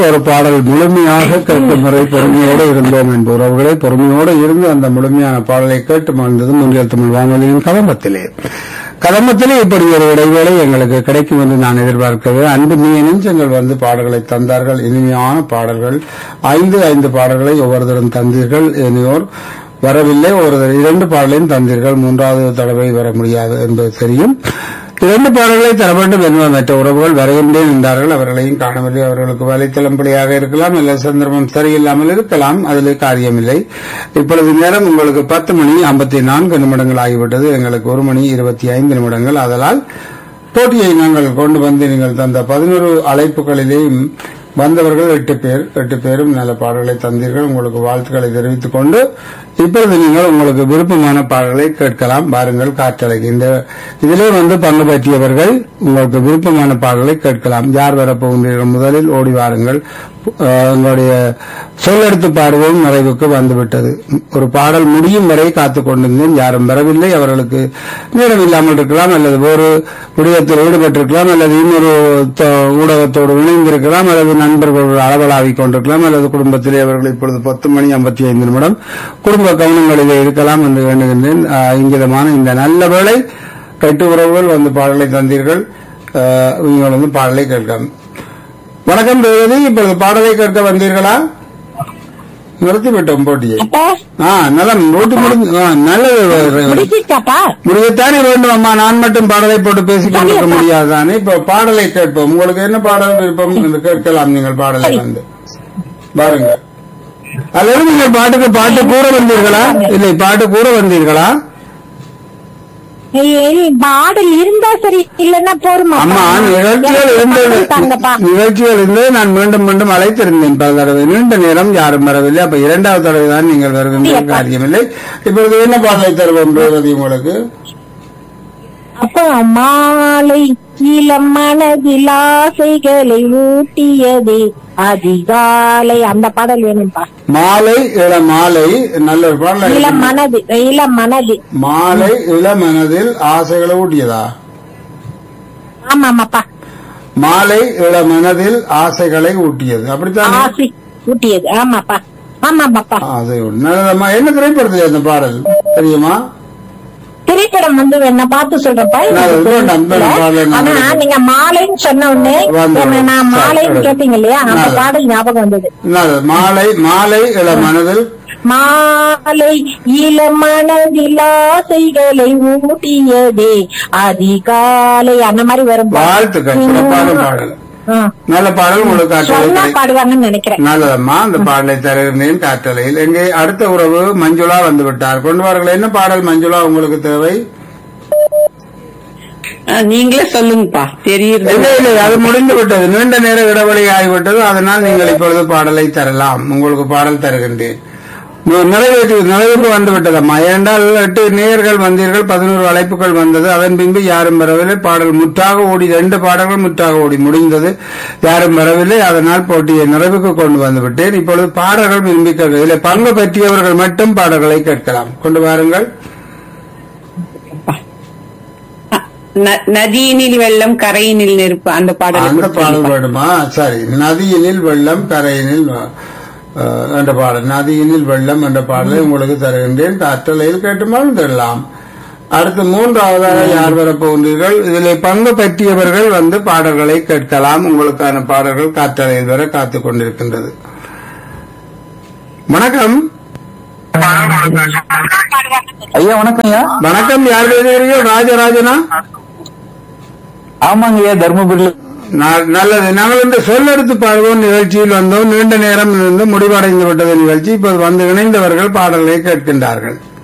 ஒரு பாடல் முழுமையாக கேட்கும் முறை பொறுமையோடு இருந்தோம் என்ற உறவுகளை பொறுமையோடு இருந்து அந்த முழுமையான பாடலை கேட்டு மகிழ்ந்தது முன்னில் தமிழ் வானொலியின் கதம்பத்திலே கதம்பத்திலே இப்படி ஒரு இடைவேளை எங்களுக்கு கிடைக்கும் என்று நான் எதிர்பார்க்கிறேன் அன்பு நீ நெஞ்சங்கள் வந்து பாடல்களை தந்தார்கள் இனிமையான பாடல்கள் ஐந்து ஐந்து பாடல்களை ஒவ்வொருத்தரும் தந்தீர்கள் இனியோர் வரவில்லை ஒரு இரண்டு பாடலையும் தந்தீர்கள் மூன்றாவது தடவை வர முடியாது என்பது தெரியும் இரண்டு பாடல்களை தர வேண்டும் என்பது மற்ற உறவுகள் வருகின்றேன் என்றார்கள் அவர்களையும் காணவில்லை அவர்களுக்கு வலைத்தளம் பிழையாக இருக்கலாம் இல்லை சந்தர்ப்பம் சரியில்லாமல் இருக்கலாம் அதில் காரியமில்லை இப்பொழுது நேரம் உங்களுக்கு பத்து மணி ஐம்பத்தி நான்கு நிமிடங்கள் ஆகிவிட்டது எங்களுக்கு ஒரு மணி இருபத்தி ஐந்து நிமிடங்கள் அதனால் போட்டியை நாங்கள் கொண்டு வந்து நீங்கள் தந்த பதினோரு அழைப்புகளிலேயும் வந்தவர்கள் எட்டு பேர் எட்டு பேரும் நல்ல பாடல்களை தந்தீர்கள் உங்களுக்கு வாழ்த்துக்களை தெரிவித்துக் கொண்டு இப்பொழுது நீங்கள் உங்களுக்கு விருப்பமான பாடல்களை கேட்கலாம் பாருங்கள் காற்றலைக்கு இந்த இதிலே வந்து பங்கு பற்றியவர்கள் உங்களுக்கு விருப்பமான பாடல்களை கேட்கலாம் யார் வரப்போகின்றீர்கள் முதலில் ஓடி வாருங்கள் அஹ், உங்களுடைய சொல்லெடுத்து பாடுவோம் நிறைவுக்கு வந்துவிட்டது ஒரு பாடல் முடியும் வரை காத்துக் கொண்டிருந்தேன் யாரும் வரவில்லை அவர்களுக்கு நேரம் இல்லாமல் இருக்கலாம் அல்லது வேறு விடயத்தில் ஈடுபட்டிருக்கலாம் அல்லது இன்னொரு த- ஊடகத்தோடு இணைந்திருக்கலாம் அல்லது நண்பர்கள் அளவலாவிக் கொண்டிருக்கலாம் அல்லது குடும்பத்திலே அவர்கள் இப்பொழுது பத்து மணி ஐம்பத்தி ஐந்து நிமிடம் குடும்ப கவனங்களிலே இருக்கலாம் என்று வேண்டுகின்றேன் ஆஹ், இங்கிதமான இந்த நல்ல வேளை கட்டு உறவுகள் வந்து பாடலை தந்தீர்கள் ஆஹ், நீங்கள் வந்து பாடலை கேட்கலாம் வணக்கம் தேவதி இப்பொழுது பாடலை கேட்க வந்தீர்களா நிறுத்திவிட்டோம் போட்டியை அப்பா ஆ நலம் ஓட்டு முடிஞ்சு ஆ, நல்லது முடிச்சிட்டாப்பா முடியத்தானே வேண்டும் அம்மா நான் மட்டும் பாடலை போட்டு பேசிக் கொண்டிருக்க முடியாதுதானே இப்ப பாடலை கேட்போம் உங்களுக்கு என்ன பாடல் விருப்பம் என்று கேட்கலாம் நீங்கள் பாடலை வந்து பாருங்க அல்லது நீங்கள் பாட்டுக்கு பாட்டு கூற வந்தீர்களா இல்லை பாட்டு கூற வந்தீர்களா ஏய், பாடல் இருந்தா சரி இல்லன்னா போருமா அம்மா நிகழ்ச்சிகள் இருந்தது தாங்கப்பா நிகழ்ச்சிகள் இருந்தது நான் மீண்டும் மீண்டும் அழைத்திருந்தேன் பல தடவை நீண்ட நேரம் யாரும் வரவில்லை அப்ப இரண்டாவது தடவை தான் நீங்கள் வருகின்ற காரியமில்லை இப்பொழுது என்ன பாடலை தருவோம் ரேவதி உங்களுக்கு அப்பா மாலை இளம் மனதில் ஆசைகளை ஊட்டியதே அதிகாலை அந்த பாடல் வேணும்பா மாலை இள மாலை நல்ல ஒரு பாடல் இளம் மனது இளம் மனது மாலை இளமனதில் ஆசைகளை ஊட்டியதா ஆமா ஆமாப்பா மாலை இளமனதில் ஆசைகளை ஊட்டியது அப்படித்தான் ஆசை ஊட்டியது ஆமாப்பா ஆமாப்பாப்பா ஆசை ஊட்டி- நல்லதம்மா என்ன திரைப்படத்தில் அந்த பாடல் தெரியுமா திரைப்படம் வந்து என்ன பார்த்து சொல்றப்பா எனக்கு நான் தெரியல. வேண்டாம், வேண்டாம், பாடல் நான் ஆனா நீங்க மாலைன்னு சொன்ன உடனே வந்து- என்ன நான் மாலைன்னு சரி. கேட்டீங்க இல்லையா அந்த நல்லது. பாடல் ஞாபகம் வந்தது நல்லது. மாலை மாலை இளமனதில் மாலை இளமனதில் ஆசைகளை ஊட்டியதே அதிகாலை அந்த மாதிரி வரும் வாழ்த்துக்கள் சிறப்பான பாடல் ஆ. நல்ல பாடல் உங்களுக்கு சொன்னா காற்றலை பாடுவாங்கன்னு நினைக்கிறேன் நல்லதம்மா அந்த பாடலை தருகின்றேன் காற்றலையில் எங்கே அடுத்த உறவு மஞ்சுளா வந்து விட்டார் கொண்டு வாருங்கள் என்ன பாடல் மஞ்சுளா உங்களுக்கு தேவை ஆ, நீங்களே சொல்லுங்கப்பா தெரியுது இல்லை இல்லை அது முடிந்து விட்டது நீண்ட நேர இடைவெளி ஆகிவிட்டது அதனால் நீங்கள் இப்பொழுது பாடலை தரலாம் உங்களுக்கு பாடல் தருகின்றேன் நி- நிறைவேற்று நிறைவுக்கு வந்து விட்டதம்மா ஏனென்றால் எட்டு நேயர்கள் வந்தீர்கள் பதினோரு அழைப்புகள் வந்தது அதன் பின்பு யாரும் வரவில்லை பாடல் முற்றாக ஓடி ரெண்டு பாடல்கள் முற்றாக ஓடி முடிந்தது யாரும் வரவில்லை அதனால் போட்டியை நிறைவுக்கு கொண்டு வந்து விட்டேன் இப்பொழுது பாடல்கள் விரும்பி கேட்க இதில் பங்கு பற்றியவர்கள் மட்டும் பாடல்களை கேட்கலாம் கொண்டு வாருங்கள் ந- நதியினில் வெள்ளம் கரையினில் நெருப்பு அந்த பாடல் அந்த பாடல் வேணுமா சரி நதியினில் வெள்ளம் கரையினில் வ- அஹ், என்ற பாடல் நதியினில் வெள்ளம் என்ற பாடலை உங்களுக்கு தருகின்றேன் கற்றலையில் கேட்டு மகிழ்ந்திடலாம் அடுத்து மூன்றாவதாக யார் வரப்போகின்றீர்கள் இதில் பங்கு பற்றியவர்கள் வந்து பாடல்களை கேட்கலாம் உங்களுக்கான பாடல்கள் காற்றலையில் வர காத்துக் கொண்டிருக்கின்றது வணக்கம் ஐயா வணக்கம் ஐயா வணக்கம் யார் பேசுகிறீர்கள் ராஜராஜனா ஆமாங்க ஐயா தர்மபுரியில நா- நல்லது நாங்கள் இந்த சொல்லெடுத்து பாடுவோம் நிகழ்ச்சியில் வந்தோம் நீண்ட நேரம் இருந்து முடிவடைந்து விட்டது நிகழ்ச்சி இப்போது வந்து இணைந்தவர்கள் பாடல்களை கேட்கின்றார்கள்